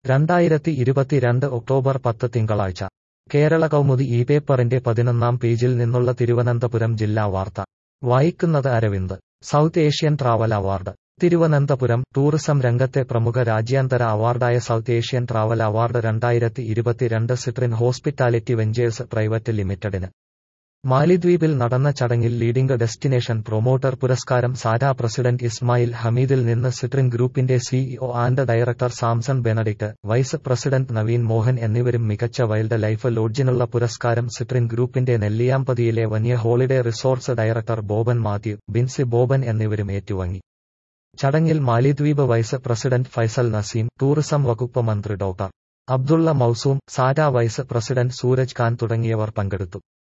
രണ്ടായിരത്തി ഇരുപത്തിരണ്ട് ഒക്ടോബർ പത്ത് തിങ്കളാഴ്ച കേരള കൗമുദി ഈ പേപ്പറിന്റെ പതിനൊന്നാം പേജിൽ നിന്നുള്ള തിരുവനന്തപുരം ജില്ലാ വാർത്ത വായിക്കുന്നത് Aravind South Asian travel award Thiruvananthapuram tourism രംഗത്തെ പ്രമുഖ രാജ്യാന്തര അവാർഡായ സൗത്ത് ഏഷ്യൻ ട്രാവൽ അവാർഡ് രണ്ടായിരത്തി ഇരുപത്തിരണ്ട് സിട്രിൻ ഹോസ്പിറ്റാലിറ്റി വെഞ്ചേഴ്സ് പ്രൈവറ്റ് ലിമിറ്റഡിന് മാലിദ്വീപിൽ നടന്ന ചടങ്ങിൽ ലീഡിംഗ് ഡെസ്റ്റിനേഷൻ പ്രൊമോട്ടർ പുരസ്കാരം സാരാ പ്രസിഡന്റ് ഇസ്മായിൽ ഹമീദിൽ നിന്ന് സിട്രിൻ ഗ്രൂപ്പിന്റെ CEO and director Samson Benedict vice president Naveen Mohan എന്നിവരും മികച്ച വൈൽഡ് ലൈഫ് ലോഡ്ജിനുള്ള പുരസ്കാരം സിട്രിൻ ഗ്രൂപ്പിന്റെ നെല്ലിയാമ്പതിയിലെ Vanya holiday resorts director Boban Mathew Binsy Boban എന്നിവരും ഏറ്റുവാങ്ങി ചടങ്ങിൽ മാലിദ്വീപ് vice president Faisal Naseem tourism വകുപ്പ് മന്ത്രി doctor Abdulla Mausoom Sara vice president Sooraj Khan തുടങ്ങിയവർ പങ്കെടുത്തു